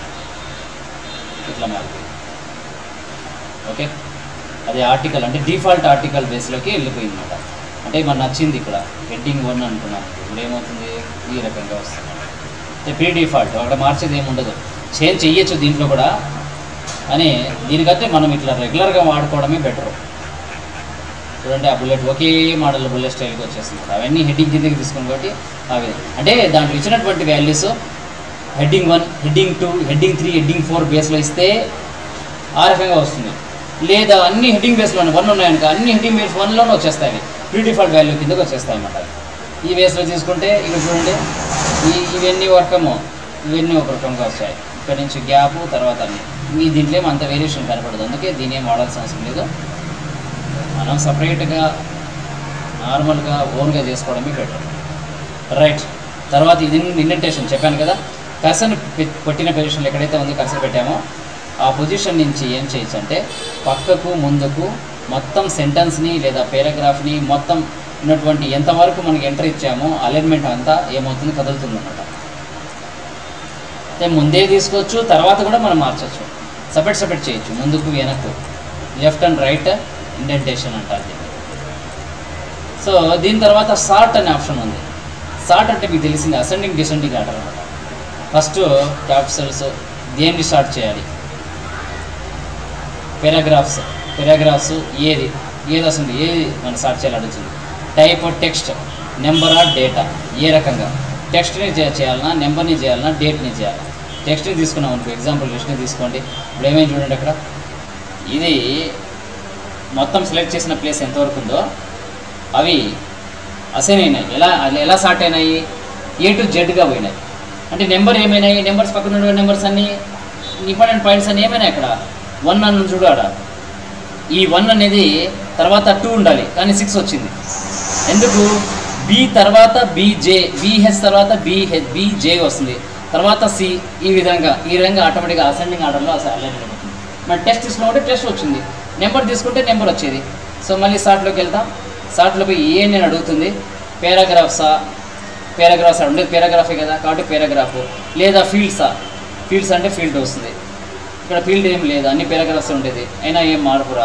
ఇట్లా మారుతుంది ఓకే అది ఆర్టికల్ అంటే డిఫాల్ట్ ఆర్టికల్ బేస్లోకి వెళ్ళిపోయింది అనమాట అంటే మనకు నచ్చింది ఇక్కడ హెడ్డింగ్ వన్ అనుకున్నాను ఇప్పుడు ఏమవుతుంది ఈ రకంగా వస్తుంది అంటే ప్రీ డిఫాల్ట్ అక్కడ మార్చేది ఏమి ఉండదు చేంజ్ చెయ్యొచ్చు దీంట్లో కూడా అని దీనికంటే మనం ఇట్లా రెగ్యులర్గా వాడుకోవడమే బెటర్ చూడండి ఆ బుల్లెట్ ఒకే మోడల్ బుల్లెట్ స్టైల్కి వచ్చేస్తుంది అవన్నీ హెడ్డింగ్ కిందకి తీసుకుని కాబట్టి ఆ విధంగా అంటే దాంట్లో ఇచ్చినటువంటి values heading one heading two heading three heading four బేస్లో ఇస్తే ఆ రకంగా వస్తుంది లేదా అన్ని హెడ్డింగ్ బేస్లోనే వన్ ఉన్నాయనుక అన్ని హెడ్డింగ్ బేస్ వన్లోనే వచ్చేస్తాయి అవి ప్రీ డిఫాల్ట్ వాల్యూ కిందకి వచ్చేస్తాయి అన్నమాట ఈ బేస్లో తీసుకుంటే ఇక్కడ చూడండి ఈ ఇవన్నీ వర్కము ఇవన్నీ ఒక రకంగా వస్తాయి ఇక్కడ నుంచి గ్యాప్ తర్వాత అన్ని మీ దీంట్లో ఏం అంత వేరియేషన్ కనపడదు అందుకే దీని ఏం వాడాల్సిన అవసరం లేదు మనం సపరేట్గా నార్మల్గా ఓన్గా చేసుకోవడమే బెటర్ రైట్ తర్వాత ఇది ఇండెంటేషన్ చెప్పాను కదా కర్సన్ కొట్టిన పొజిషన్లో ఎక్కడైతే ఉందో కర్సన్ పెట్టామో ఆ పొజిషన్ నుంచి ఏం చేయొచ్చు అంటే పక్కకు ముందుకు మొత్తం సెంటెన్స్ని లేదా పారాగ్రాఫ్ని మొత్తం ఉన్నటువంటి ఎంతవరకు మనకి ఎంటర్ ఇచ్చామో అలైన్మెంట్ అంతా ఏమవుతుంది కదులుతుంది అనమాట అంటే ముందే తీసుకోవచ్చు తర్వాత కూడా మనం మార్చవచ్చు సపరేట్ సపరేట్ చేయొచ్చు ముందుకు వెనక్కు లెఫ్ట్ అండ్ రైట్ ఇండెంటేషన్ అంటారు దీన్ని సో దీని తర్వాత సార్ట్ అనే ఆప్షన్ ఉంది సార్ట్ అంటే మీకు తెలిసింది అసెండింగ్ డిసెండింగ్ ఆర్డర్ అనమాట ఫస్ట్ క్యాపిటల్స్ దేన్ని స్టార్ట్ చేయాలి పారాగ్రాఫ్స్ పారాగ్రాఫ్స్ ఏది ఏది వస్తుంది ఏది మనం స్టార్ట్ చేయాలి అడుగుతుంది type text number or data ఏ రకంగా టెక్స్ట్ని చేయాలన్నా నెంబర్ని చేయాలన్నా డేట్ని చేయాలి టెక్స్ట్ని తీసుకున్నాం అనుకో ఎగ్జాంపుల్ టెక్స్ట్ని తీసుకోండి ఇప్పుడు ఏమేమి చూడండి అక్కడ ఇది మొత్తం సెలెక్ట్ చేసిన ప్లేస్ ఎంతవరకు ఉందో అవి అసైన్ అయినాయి ఎలా అది ఎలా సార్ట్ అయినాయి ఏ టు జెడ్గా పోయినాయి అంటే నెంబర్ ఏమైనాయి నెంబర్స్ పక్కన ఉన్న నెంబర్స్ అన్నీ ఇంపార్టెంట్ పాయింట్స్ అన్నీ ఏమైనాయి అక్కడ వన్ అని చూడు ఆడ ఈ వన్ అనేది తర్వాత టూ ఉండాలి కానీ సిక్స్ వచ్చింది ఎందుకు బి తర్వాత బీజే బిహెచ్ తర్వాత బిహెచ్ బీజే వస్తుంది తర్వాత సి ఈ విధంగా ఈ విధంగా ఆటోమేటిక్గా అసెండింగ్ ఆర్డర్లో అలైన్ అయిపోతుంది మరి టెస్ట్ తీసుకున్నప్పుడు టెస్ట్ వచ్చింది నెంబర్ తీసుకుంటే నెంబర్ వచ్చేది సో మళ్ళీ సార్ట్లోకి వెళ్తాం సార్ట్లో పోయి ఏ నేను అడుగుతుంది పారాగ్రాఫ్సా పారాగ్రాఫ్స్ ఉండేది పారాగ్రాఫే కదా కాబట్టి పారాగ్రాఫ్ లేదా ఫీల్డ్సా ఫీల్డ్స్ అంటే ఫీల్డ్ వస్తుంది ఇక్కడ ఫీల్డ్ ఏం లేదు అన్ని పారాగ్రాఫ్స్ ఉండేది అయినా ఏం మార్పు రాదు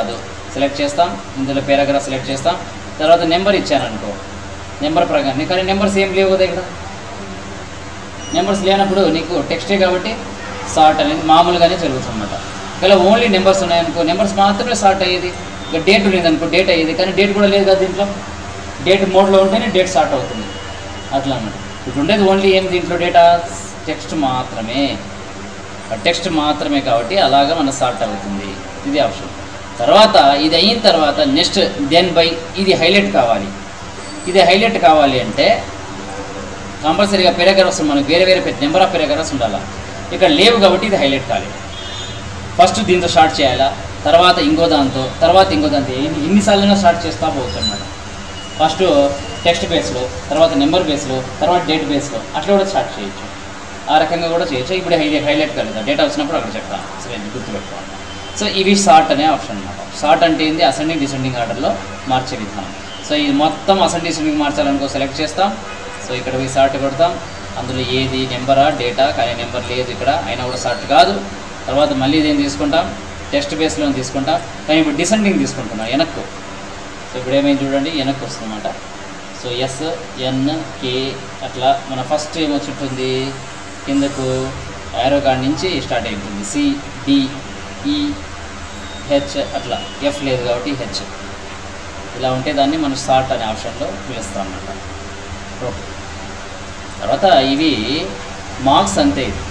సెలెక్ట్ చేస్తాం ఇందులో పారాగ్రాఫ్ సెలెక్ట్ చేస్తాం తర్వాత నెంబర్ ఇచ్చాను అనుకో నెంబర్ ప్రకారం కానీ నెంబర్స్ ఏం లేవు కదా ఇక్కడ నెంబర్స్ లేనప్పుడు నీకు టెక్స్టే కాబట్టి సార్ట్ అనేది మామూలుగానే జరుగుతుంది అనమాట ఒకవేళ ఓన్లీ నెంబర్స్ ఉన్నాయనుకో నెంబర్స్ మాత్రమే సార్ట్ అయ్యేది ఇక డేట్ ఉండేది అనుకో డేట్ అయ్యేది కానీ డేట్ కూడా లేదు కదా దీంట్లో డేట్ మోడ్లో ఉంటేనే డేట్ స్టార్ట్ అవుతుంది అట్లా అన్నమాట ఇప్పుడు ఉండేది ఓన్లీ ఏం దీంట్లో డేటా టెక్స్ట్ మాత్రమే టెక్స్ట్ మాత్రమే కాబట్టి అలాగా మన స్టార్ట్ అవుతుంది ఇది ఆప్షన్ తర్వాత ఇది అయిన తర్వాత నెక్స్ట్ దెన్ బై ఇది హైలైట్ కావాలి ఇది హైలైట్ కావాలి అంటే కంపల్సరీగా పెరాగ్రాఫ్స్ మనకు వేరే వేరే నెంబర్ ఆఫ్ పెరాగ్రాఫ్స్ ఉండాలా ఇక్కడ లేవు కాబట్టి ఇది హైలైట్ కాలేదు ఫస్ట్ దీంతో స్టార్ట్ చేయాలా తర్వాత ఇంకో దాంతో తర్వాత ఇంకో దాంతో ఎన్ని- ఎన్నిసార్లైనా స్టార్ట్ చేస్తా పోవచ్చు అనమాట ఫస్ట్ టెక్స్ట్ బేస్లో తర్వాత నెంబర్ బేస్లో తర్వాత డేట్ బేస్లో అట్లా కూడా స్టార్ట్ చేయొచ్చు ఆ రకంగా కూడా చేయొచ్చు ఇప్పుడు హైలైట్ హైలైట్ కాలేదు డేటా వచ్చినప్పుడు అక్కడ చెప్తాను సరే ఇది గుర్తుపెట్టుకోవాలి సో ఇవి షార్ట్ అనే ఆప్షన్ అనమాట షార్ట్ అంటే ఏంది అసెండింగ్ డిసెండింగ్ ఆర్డర్లో మార్చే విధానం సో ఇది మొత్తం అసెండింగ్ డిసెండింగ్ మార్చాలనుకో సెలెక్ట్ చేస్తాం సో ఇక్కడ పోయి షార్ట్ కొడతాం అందులో ఏది నెంబరా డేటా కానీ నెంబర్ లేదు ఇక్కడ అయినా కూడా షార్ట్ కాదు తర్వాత మళ్ళీ ఇదేం తీసుకుంటాం టెస్ట్ బేస్లో తీసుకుంటాం కానీ ఇప్పుడు డిసెండింగ్ తీసుకుంటున్నాం వెనక్కు సో ఇప్పుడు ఏమైంది చూడండి వెనక్కి వస్తుందన్నమాట సో ఎస్ ఎన్ కే అట్లా మన ఫస్ట్ ఏమొచ్చుంటుంది కిందకు యారో కార్డ్ నుంచి స్టార్ట్ అయి ఉంటుంది సి డి ఈ హెచ్ అట్లా ఎఫ్ లేదు కాబట్టి హెచ్ ఇలా ఉంటే దాన్ని మనం స్టార్ట్ అనే ఆప్షన్లో పిలుస్తాం అన్నమాట ఓకే తర్వాత ఇవి మార్క్స్ అంతే ఇది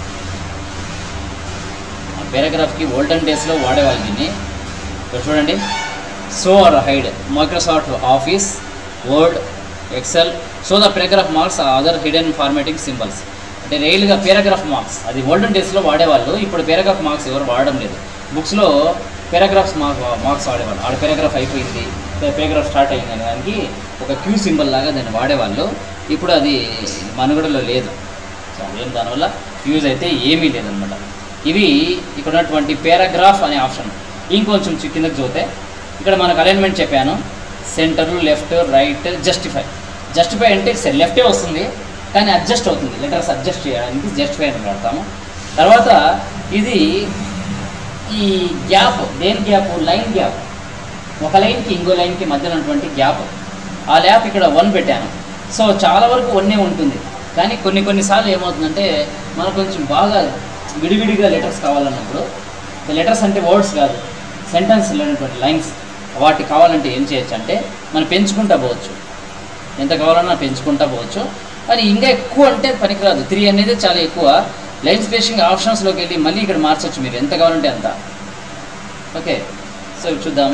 పారాగ్రాఫ్కి ఓల్డెన్ డేస్లో వాడేవాళ్ళు దీన్ని ఇక్కడ చూడండి so or hide Microsoft office word excel so the paragraph marks other hidden formatting symbols అంటే రైల్గా పారాగ్రాఫ్ మార్క్స్ అది ఓల్డెన్ డేస్లో వాడేవాళ్ళు ఇప్పుడు పారాగ్రాఫ్ మార్క్స్ ఎవరు వాడడం లేదు బుక్స్లో పారాగ్రాఫ్స్ మార్క్ మార్క్స్ వాడేవాళ్ళు ఆడ పారాగ్రాఫ్ అయిపోయింది పారాగ్రాఫ్ స్టార్ట్ అయింది అనే దానికి ఒక క్యూ సింబల్ లాగా దాన్ని వాడేవాళ్ళు ఇప్పుడు అది మనుగడలో లేదు సో అదేం దానివల్ల యూజ్ అయితే ఏమీ లేదనమాట ఇవి ఇక్కడ ఉన్నటువంటి పారాగ్రాఫ్ అనే ఆప్షన్ ఇంకొంచెం చి- కిందకి చూస్తే ఇక్కడ మనకు అలైన్మెంట్ చెప్పాను center left right justify justify అంటే లెఫ్టే వస్తుంది కానీ అడ్జస్ట్ అవుతుంది లెటర్స్ అడ్జస్ట్ చేయడానికి జస్టిఫై అని వాడతాము తర్వాత ఇది ఈ గ్యాప్ దేని గ్యాప్ లైన్ గ్యాప్ ఒక లైన్కి ఇంకో లైన్కి మధ్యలో ఉన్నటువంటి గ్యాప్ ఆ ల్యాప్ ఇక్కడ వన్ పెట్టాను సో చాలా వరకు వన్నే ఉంటుంది కానీ కొన్ని కొన్నిసార్లు ఏమవుతుందంటే మనకు కొంచెం బాగా విడివిడిగా లెటర్స్ కావాలన్నప్పుడు లెటర్స్ అంటే వర్డ్స్ కాదు సెంటెన్స్ ఉన్నటువంటి లైన్స్ వాటి కావాలంటే ఏం చేయొచ్చు అంటే మనం పెంచుకుంటా పోవచ్చు ఎంత కావాలన్నా పెంచుకుంటా పోవచ్చు కానీ ఇంకా ఎక్కువ అంటే పనికిరాదు త్రీ అనేది చాలా ఎక్కువ లైన్ స్పేసింగ్ ఆప్షన్స్లోకి వెళ్ళి మళ్ళీ ఇక్కడ మార్చొచ్చు మీరు ఎంత కావాలంటే అంత ఓకే సో ఇప్పుడు చూద్దాము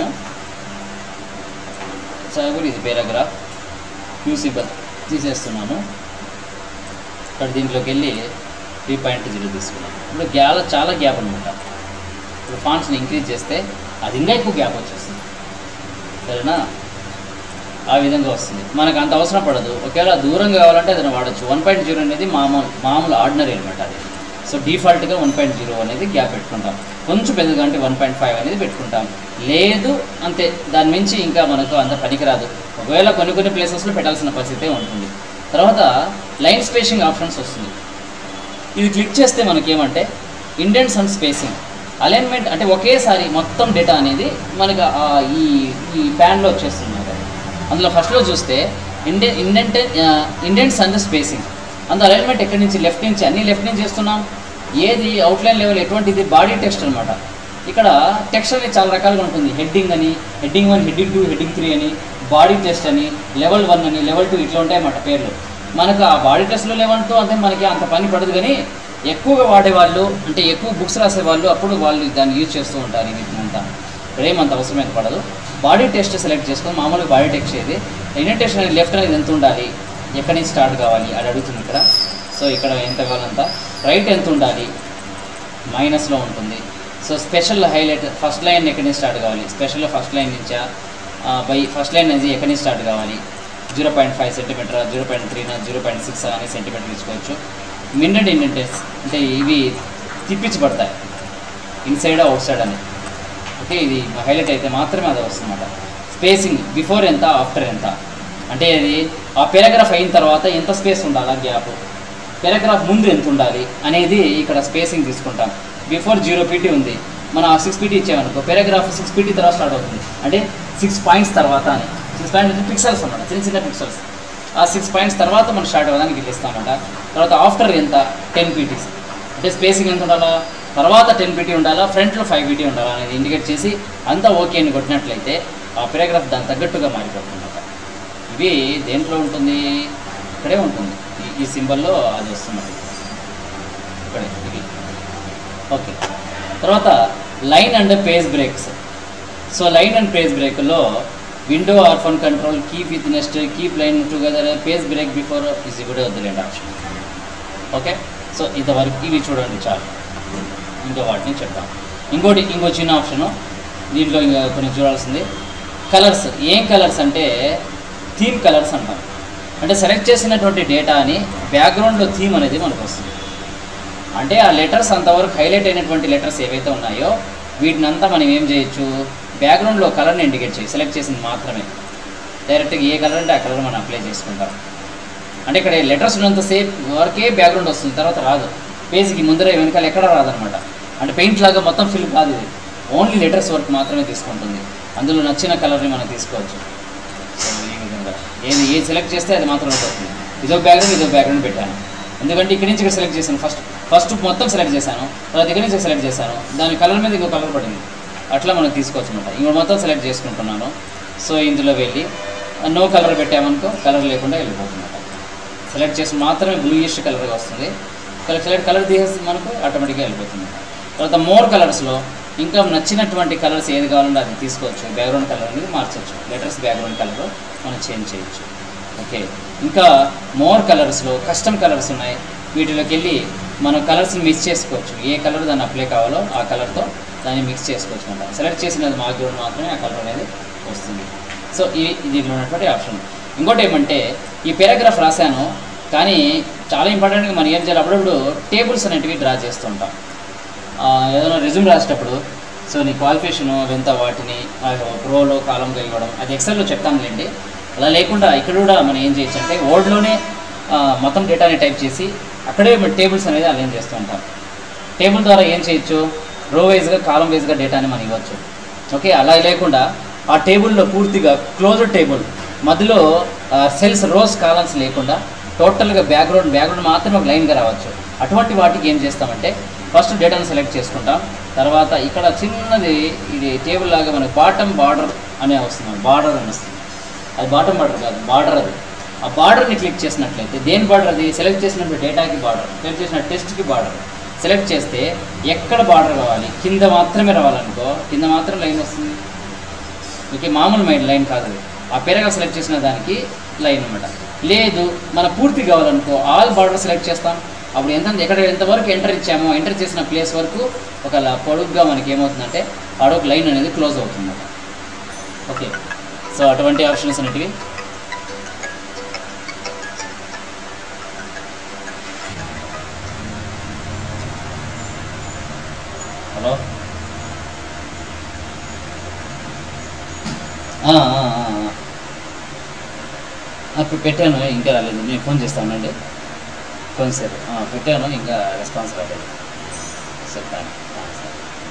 సగం ఇది పారాగ్రాఫ్ క్యూసిబల్ తీసేస్తున్నాను ఇక్కడ దీంట్లోకి వెళ్ళి త్రీ పాయింట్ జీరో తీసుకున్నాను ఇప్పుడు గ్యాల చాలా గ్యాప్ అనమాట ఇప్పుడు ఫాంట్స్ని ఇంక్రీజ్ చేస్తే అది ఇంకా ఎక్కువ గ్యాప్ వచ్చేస్తుంది సరేనా ఆ విధంగా వస్తుంది మనకు అంత అవసరం పడదు ఒకవేళ దూరం కావాలంటే అదನ್ನು వాడచ్చు వన్ పాయింట్ జీరో అనేది మామూలు మామూలు ఆర్డినరీ అనమాట అది సో డిఫాల్ట్గా వన్ పాయింట్ జీరో అనేది గ్యాప్ పెట్టుకుంటాం కొంచెం పెద్దగా అంటే వన్ పాయింట్ ఫైవ్ అనేది పెట్టుకుంటాం లేదు అంతే దాని మించి ఇంకా మనకు అంత పనికిరాదు ఒకవేళ కొన్ని కొన్ని ప్లేసెస్లో పెట్టాల్సిన పరిస్థితే ఉంటుంది తర్వాత లైన్ స్పేసింగ్ ఆప్షన్స్ వస్తుంది ఇది క్లిక్ చేస్తే మనకేమంటే ఇండెంట్స్ అండ్ స్పేసింగ్ అలైన్మెంట్ అంటే ఒకేసారి మొత్తం డేటా అనేది మనకు ఆ ఈ ఈ ప్యాన్లో వచ్చేస్తుంది మనకు. అందులో ఫస్ట్లో చూస్తే ఇండే ఇండెంట్ ఇండెంట్స్ అండ్ స్పేసింగ్ అందులో అలైన్మెంట్ ఎక్కడి నుంచి లెఫ్ట్ నుంచి అన్ని లెఫ్ట్ నుంచి చేస్తున్నాం ఏది అవుట్లైన్ లెవెల్ ఎటువంటిది బాడీ టెక్స్ట్ అనమాట ఇక్కడ టెక్స్ట్ అనేది చాలా రకాలుగా ఉంటుంది హెడ్డింగ్ అని heading one heading two heading three అని బాడీ టెస్ట్ అని లెవెల్ వన్ అని లెవెల్ టూ ఇట్లా ఉంటాయన్నమాట పేర్లు మనకు ఆ బాడీ టెస్ట్లో లెవెల్తో అంటే మనకి అంత పని పడదు కానీ ఎక్కువగా వాడేవాళ్ళు అంటే ఎక్కువ బుక్స్ రాసేవాళ్ళు అప్పుడు వాళ్ళు దాన్ని యూజ్ చేస్తూ ఉంటారు వీటిని అంతా ఇక్కడ ఏమంత అవసరమైతే పడదు బాడీ టెస్ట్ సెలెక్ట్ చేసుకొని మామూలుగా బాడీ టెస్ట్ ఏది ఇండియన్ టెస్ట్ అనేది లెఫ్ట్ అనేది ఎంత ఉండాలి ఎక్కడి నుంచి స్టార్ట్ కావాలి అది అడుగుతుంది ఇక్కడ సో ఇక్కడ ఎంత కావాలంత రైట్ ఎంత ఉండాలి మైనస్లో ఉంటుంది so special highlight first line ఎక్కడి నుంచి స్టార్ట్ కావాలి స్పెషల్ ఫస్ట్ లైన్ నుంచా బై ఫస్ట్ లైన్ అనేది ఎక్కడి నుంచి స్టార్ట్ కావాలి zero point five centimetre zero point three zero point six అనే సెంటీమీటర్ తీసుకోవచ్చు మిన్నెడ్ ఇండెంటెస్ అంటే ఇవి తిప్పించబడతాయి ఇన్సైడ్ అవుట్ సైడ్ అని ఓకే ఇది హైలైట్ అయితే మాత్రమే అది వస్తుందన్నమాట స్పేసింగ్ బిఫోర్ ఎంత ఆఫ్టర్ ఎంత అంటే అది ఆ పారాగ్రాఫ్ అయిన తర్వాత ఎంత స్పేస్ ఉండాలి ఆ గ్యాప్ పారాగ్రాఫ్ ముందు ఎంత ఉండాలి అనేది ఇక్కడ స్పేసింగ్ తీసుకుంటాం బిఫోర్ జీరో పీటీ ఉంది మనం ఆ సిక్స్ పీటీ ఇచ్చామనుకో పారాగ్రాఫ్ సిక్స్ పీటీ తర్వాత స్టార్ట్ అవుతుంది అంటే సిక్స్ పాయింట్స్ తర్వాత అని సిక్స్ పాయింట్స్ అంటే పిక్సెల్స్ అన్నమాట చిన్న చిన్న పిక్సెల్స్ ఆ సిక్స్ పాయింట్స్ తర్వాత మనం స్టార్ట్ అవ్వడానికి ఇట్లా ఇస్తామంట తర్వాత ఆఫ్టర్ ఎంత టెన్ పీటీస్ అంటే స్పేసింగ్ ఎంత ఉండాలా తర్వాత టెన్ పీటీ ఉండాలా ఫ్రంట్లో ఫైవ్ పీటీ ఉండాలా అనేది ఇండికేట్ చేసి అంతా ఓకే అని కొట్టినట్లయితే ఆ పారాగ్రాఫ్ దాని తగ్గట్టుగా మారిపోతుందన్నమాట ఇవి దేంట్లో ఉంటుంది ఇక్కడే ఉంటుంది ఈ- ఈ సింబల్లో అది వస్తున్నది ఇక్కడే ఇది ఓకే తర్వాత line and page breaks so line and page బ్రేక్లో window or phone control keep with next keep line together page break before is కూడా వద్దులేండి ఆప్షన్ ఓకే సో ఇంతవరకు ఇవి చూడండి చాలు ఇంకా వాటిని చెప్తాం ఇంకోటి ఇంకో చిన్న ఆప్షను దీంట్లో ఇంకా కొన్ని చూడాల్సింది కలర్స్ ఏం కలర్స్ అంటే థీమ్ కలర్స్ అంటాం అంటే సెలెక్ట్ చేసినటువంటి డేటాని బ్యాక్గ్రౌండ్లో థీమ్ అనేది మనకు వస్తుంది అంటే ఆ లెటర్స్ అంతవరకు హైలైట్ అయినటువంటి లెటర్స్ ఏవైతే ఉన్నాయో వీటిని అంతా మనం ఏం చేయొచ్చు బ్యాక్గ్రౌండ్లో కలర్ని ఇండికేట్ చేయి సెలెక్ట్ చేసింది మాత్రమే డైరెక్ట్గా ఏ కలర్ అంటే ఆ కలర్ మనం అప్లై చేసుకుంటాం అంటే ఇక్కడ లెటర్స్ ఉన్నంత సేపు వరకే బ్యాక్గ్రౌండ్ వస్తుంది తర్వాత రాదు పేజ్కి ముందర వెనకాల ఎక్కడ రాదనమాట అంటే పెయింట్ లాగా మొత్తం ఫిల్ కాదు ఇది ఓన్లీ లెటర్స్ వర్క్ మాత్రమే తీసుకుంటుంది అందులో నచ్చిన కలర్ని మనం తీసుకోవచ్చు సో ఈ విధంగా ఏది ఏది సెలెక్ట్ చేస్తే అది మాత్రం అవుతుంది ఇదో బ్యాక్గ్రౌండ్ ఇదో బ్యాక్గ్రౌండ్ పెట్టాను ఎందుకంటే ఇక్కడి నుంచి ఇక్కడ సెలెక్ట్ చేశాను ఫస్ట్ ఫస్ట్ మొత్తం సెలెక్ట్ చేశాను తర్వాత ఇక్కడి నుంచి సెలెక్ట్ చేశాను దాని కలర్ మీద ఇంకో కలర్ పడింది అట్లా మనం తీసుకోవచ్చు అనమాట ఇంకో మొత్తం సెలెక్ట్ చేసుకుంటున్నాను సో ఇందులో వెళ్ళి నో కలర్ పెట్టామనుకో కలర్ లేకుండా వెళ్ళిపోతుంది సెలెక్ట్ చేసి మాత్రమే బ్లూయిష్ కలర్గా వస్తుంది కలర్ సెలెక్ట్ కలర్ తీసేసి మనకు ఆటోమేటిక్గా వెళ్ళిపోతుంది తర్వాత మోర్ కలర్స్లో ఇంకా నచ్చినటువంటి కలర్స్ ఏది కావాలంటే అది తీసుకోవచ్చు బ్యాక్గ్రౌండ్ కలర్ అనేది మార్చవచ్చు లెటర్స్ బ్యాక్గ్రౌండ్ కలర్ మనం చేంజ్ చేయొచ్చు ఓకే ఇంకా మోర్ కలర్స్లో కస్టమ్ కలర్స్ ఉన్నాయి వీటిలోకి వెళ్ళి మనం కలర్స్ని మిక్స్ చేసుకోవచ్చు ఏ కలర్ దాన్ని అప్లై కావాలో ఆ కలర్తో దాన్ని మిక్స్ చేసుకోవచ్చు అనమాట సెలెక్ట్ చేసినది బ్యాక్గ్రౌండ్ మాత్రమే ఆ కలర్ అనేది వస్తుంది సో ఇది దీంట్లో ఉన్నటువంటి ఆప్షన్ ఇంకోటి ఏమంటే ఈ పారాగ్రాఫ్ రాశాను కానీ చాలా ఇంపార్టెంట్గా మనం ఏం చేయాలి అప్పుడప్పుడు టేబుల్స్ అనేటివి డ్రా చేస్తుంటాం ఆ, ఏదైనా రెజ్యూమ్ రాసేటప్పుడు సో నీ క్వాలిఫికేషన్ ఎంత వాటిని ప్రోలో కాలంగా ఇవ్వడం అది ఎక్సెల్లో చెప్తానులేండి అలా లేకుండా ఇక్కడ కూడా మనం ఏం చేయొచ్చు అంటే వర్డ్లోనే మొత్తం డేటాని టైప్ చేసి అక్కడే టేబుల్స్ అనేది అలైన్ చేస్తూ ఉంటాం టేబుల్ ద్వారా ఏం చేయొచ్చు రో వైజ్గా కాలం వైజ్గా డేటాని మనం ఇవ్వచ్చు ఓకే అలా లేకుండా ఆ టేబుల్లో పూర్తిగా క్లోజ్డ్ టేబుల్ మధ్యలో సెల్స్ రోస్ కాలమ్స్ లేకుండా టోటల్గా బ్యాక్గ్రౌండ్ బ్యాక్గ్రౌండ్ మాత్రమే ఒక లైన్గా రావచ్చు అటువంటి వాటికి ఏం చేస్తామంటే ఫస్ట్ డేటాను సెలెక్ట్ చేసుకుంటాం తర్వాత ఇక్కడ చిన్నది ఇది టేబుల్ లాగా మనకి బాటమ్ బార్డర్ అనే వస్తుంది బార్డర్ అని వస్తుంది అది బాటమ్ బార్డర్ కాదు బార్డర్ అది ఆ బార్డర్ని క్లిక్ చేసినట్లయితే దేని బార్డర్ అది సెలెక్ట్ చేసినప్పుడు డేటాకి బార్డర్ సెలెక్ట్ చేసిన టెస్ట్కి బార్డర్ సెలెక్ట్ చేస్తే ఎక్కడ బార్డర్ కావాలి కింద మాత్రమే రావాలనుకో కింద మాత్రం లైన్ వస్తుంది ఓకే మామూలు మైండ్ లైన్ కాదు అది ఆ పేరగా సెలెక్ట్ చేసిన దానికి లైన్ అనమాట లేదు మన పూర్తి కావాలనుకో ఆల్ బార్డర్ సెలెక్ట్ చేస్తాం అప్పుడు ఎంత ఎక్కడ ఎంతవరకు ఎంటర్ ఇచ్చామో ఎంటర్ చేసిన ప్లేస్ వరకు ఒక ల- పొడుగ్గా మనకి ఏమవుతుందంటే ఆడొక లైన్ అనేది క్లోజ్ అవుతుంది ఓకే సో అటువంటి ఆప్షన్స్ అనేటివి హలో ఆ, ఆ, ఆ, ఆ. అప్పుడు పెట్టాను ఇంకా రాలేదు నేను ఫోన్ చేస్తానండి కొంచెంసేపు ఆ, పెట్టాను ఇంకా రెస్పాన్స్ రాలేదు చెప్తాను ఆ, సరే.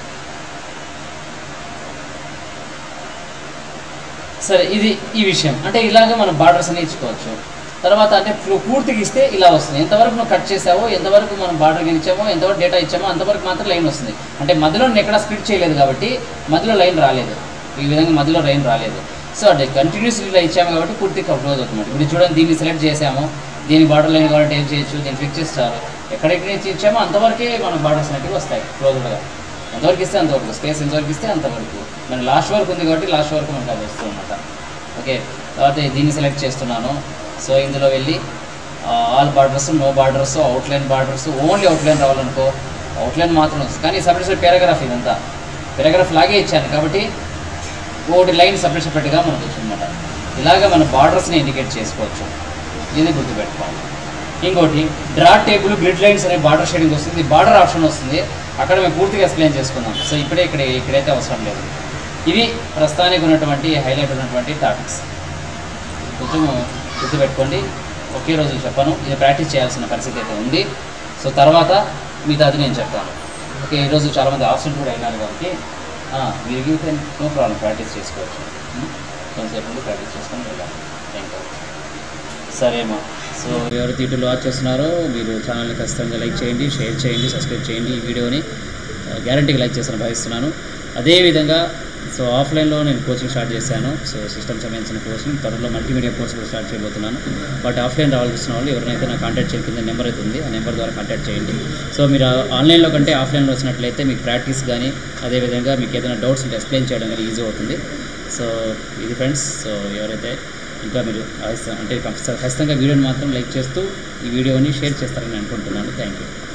సరే ఇది ఈ విషయం అంటే ఇలాగ మనం బార్డర్స్ అని ఇచ్చుకోవచ్చు తర్వాత అంటే పూ- పూర్తిగా ఇస్తే ఇలా వస్తుంది ఎంతవరకు నువ్వు కట్ చేసావో ఎంతవరకు మనం బార్డర్ ఇచ్చామో ఎంతవరకు డేటా ఇచ్చామో అంతవరకు మాత్రం లైన్ వస్తుంది అంటే మధ్యలో నేను ఎక్కడ స్ప్లిట్ చేయలేదు కాబట్టి మధ్యలో లైన్ రాలేదు ఈ విధంగా మధ్యలో లైన్ రాలేదు సో అంటే కంటిన్యూస్ ఇలా ఇచ్చాము కాబట్టి పూర్తిగా క్లోజ్ అవుతుంది ఇప్పుడు చూడండి దీన్ని సెలెక్ట్ చేసాము దీని బార్డర్ లైన్ కావాలంటే ఏం చేయొచ్చు దీన్ని ఫిక్స్ చేస్తారు ఎక్కడెక్కడ నుంచి ఇచ్చామో అంతవరకే మన బార్డర్స్ అనేవి వస్తాయి క్లోజ్డ్గా ఎంతవరకు ఇస్తే అంతవరకు స్పేస్ ఎంతవరకు ఇస్తే అంతవరకు మన లాస్ట్ వరకు ఉంది కాబట్టి లాస్ట్ వరకు మనకు అది వస్తుంది అనమాట ఓకే తర్వాత దీన్ని సెలెక్ట్ చేస్తున్నాను సో ఇందులో వెళ్ళి all borders no borders outline borders only outline రావాలనుకో అవుట్లైన్ మాత్రం వస్తుంది కానీ సపరేట్ సపరేట్ పారాగ్రాఫ్ ఇదంతా పారాగ్రాఫ్ లాగే ఇచ్చాను కాబట్టి ఒకటి లైన్ సపరేట్ సపరేట్గా మనకు వచ్చిందన్నమాట ఇలాగ మన బార్డర్స్ని ఇండికేట్ చేసుకోవచ్చు ఇది గుర్తుపెట్టుకోవాలి ఇంకోటి డ్రా టేబుల్ గ్రిడ్ లైన్స్ అనే బార్డర్ షేడింగ్ వస్తుంది బార్డర్ ఆప్షన్ వస్తుంది అక్కడ మేము పూర్తిగా ఎక్స్ప్లెయిన్ చేసుకుందాం సో ఇప్పుడే ఇక్కడ ఇక్కడైతే అవసరం లేదు ఇవి ప్రస్తుతానికి ఉన్నటువంటి హైలైట్ ఉన్నటువంటి టాపిక్స్ కొంచెం గుర్తుపెట్టుకోండి ఒకే రోజు చెప్పను ఇది ప్రాక్టీస్ చేయాల్సిన పరిస్థితి అయితే ఉంది సో తర్వాత మిగతాది నేను చెప్తాను ఓకే ఈరోజు చాలామంది ఆబ్సెంట్ కూడా అయినారు కాబట్టి ఆ, మీరు you can no problem practice చేసుకోవచ్చు ఉం? కొంతసేపు ఉండి ప్రాక్టీస్ చేసుకొని వెళ్ళాలి థ్యాంక్ యూ సరేమా సో ఎవరైతే ఇటు వాచ్ చేస్తున్నారో మీరు ఛానల్ని ఖచ్చితంగా లైక్ చేయండి షేర్ చేయండి సబ్స్క్రైబ్ చేయండి ఈ వీడియోని గ్యారంటీగా లైక్ చేస్తాను భావిస్తున్నాను అదేవిధంగా సో ఆఫ్లైన్లో నేను కోచింగ్ స్టార్ట్ చేశాను సో సిస్టమ్ సంబంధించిన కోచింగ్ త్వరలో మల్టీమీడియా కోర్స్ కూడా స్టార్ట్ చేయబోతున్నాను బట్ ఆఫ్లైన్ రావాల్సిన వాళ్ళు ఎవరైతే నా కాంటాక్ట్ చేయ కింద నెంబర్ అయితే ఉంది ఆ నెంబర్ ద్వారా కాంటాక్ట్ చేయండి సో మీరు ఆన్లైన్లో కంటే ఆఫ్లైన్లో వచ్చినట్లయితే మీకు ప్రాక్టీస్ కానీ అదేవిధంగా మీకు ఏదైనా డౌట్స్ ఉంటే ఎక్స్ప్లెయిన్ చేయడం కానీ ఈజీ అవుతుంది సో ఇది ఫ్రెండ్స్ సో ఎవరైతే ఇంకా మీరు ఖచ్చితంగా- అంటే ఖచ్చితంగా వీడియోని మాత్రం లైక్ చేస్తూ ఈ వీడియోని షేర్ చేస్తారని అనుకుంటున్నాను థ్యాంక్ యూ